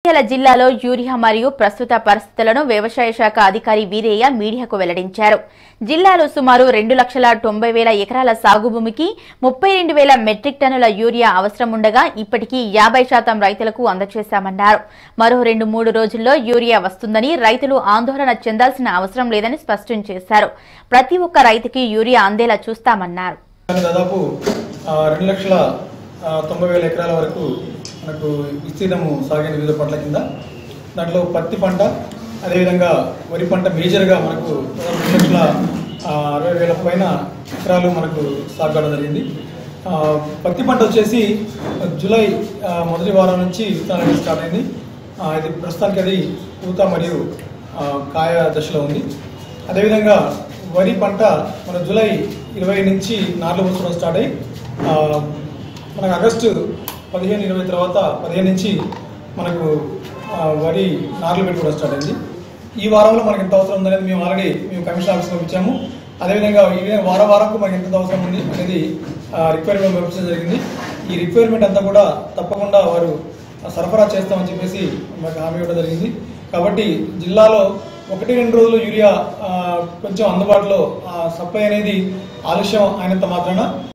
జగిత్యాల జిల్లాలో యూరియా మరియు ప్రస్తుత పరిస్థితులను వ్యవసాయ శాఖ అధికారి వీరయ్య మీడియాకు వెల్లడించారు జిల్లాలో సుమారు రెండు లక్షల తొంభై వేల ఎకరాల సాగు భూమికి ముప్పై రెండు వేల మెట్రిక్ టన్నుల యూరియా అవసరం ఉండగా ఇప్పటికీ యాభై శాతం రైతులకు అందజేశామన్నారు మరో రెండు మూడు రోజుల్లో యూరియా వస్తుందని రైతులు ఆందోళన చెందాల్సిన అవసరం లేదని స్పష్టం చేశారు ప్రతి ఒక్క రైతుకి యూరియా అందేలా చూస్తామన్నారు కానీ దాదాపు ఆ, రెండు లక్షల ఆ, తొంభై వేల ఎకరాల వరకు మనకు విస్తీర్ణము సాగిన వివిధ పంటల కింద దాంట్లో పత్తి పంట అదేవిధంగా వరి పంట మేజర్గా మనకు దాదాపు రెండు లక్షల ఆ, అరవై వేల పైన ఎకరాలు మనకు సాగు కావడం జరిగింది ఆ, పత్తి పంట వచ్చేసి జూలై ఆ, మొదటి వారం నుంచి విత్తనాలు అనేది స్టార్ట్ అయింది ఆ, ఇది ప్రస్తుతానికి అది పూత మరియు ఆ, కాయ దశలో ఉంది అదేవిధంగా వరి పంట మన జూలై ఇరవై నుంచి నార్లు పోసుకోవడం స్టార్ట్ అయ్యి ఆ, మనకు ఆగస్టు పదిహేను ఇరవై తర్వాత పదిహేను నుంచి మనకు ఆ, వరి నార్లు పెట్టుకోవడం స్టార్ట్ అయింది ఈ వారంలో మనకి ఎంత అవసరం ఉందనేది మేము ఆల్రెడీ మేము కమిషన్ ఆఫీస్లో ఇచ్చాము అదేవిధంగా ఈ వారం వారంకు మనకి ఎంత అవసరం ఉంది అనేది రిక్వైర్మెంట్ పంపించడం జరిగింది ఈ రిక్వైర్మెంట్ అంతా కూడా తప్పకుండా వారు సరఫరా చేస్తామని చెప్పేసి మాకు హామీ ఇవ్వడం జరిగింది కాబట్టి జిల్లాలో ఒకటి రెండు రోజులు యూరియా ఆ, కొంచెం అందుబాటులో సప్లై అనేది ఆలస్యం అయినంత మాత్రాన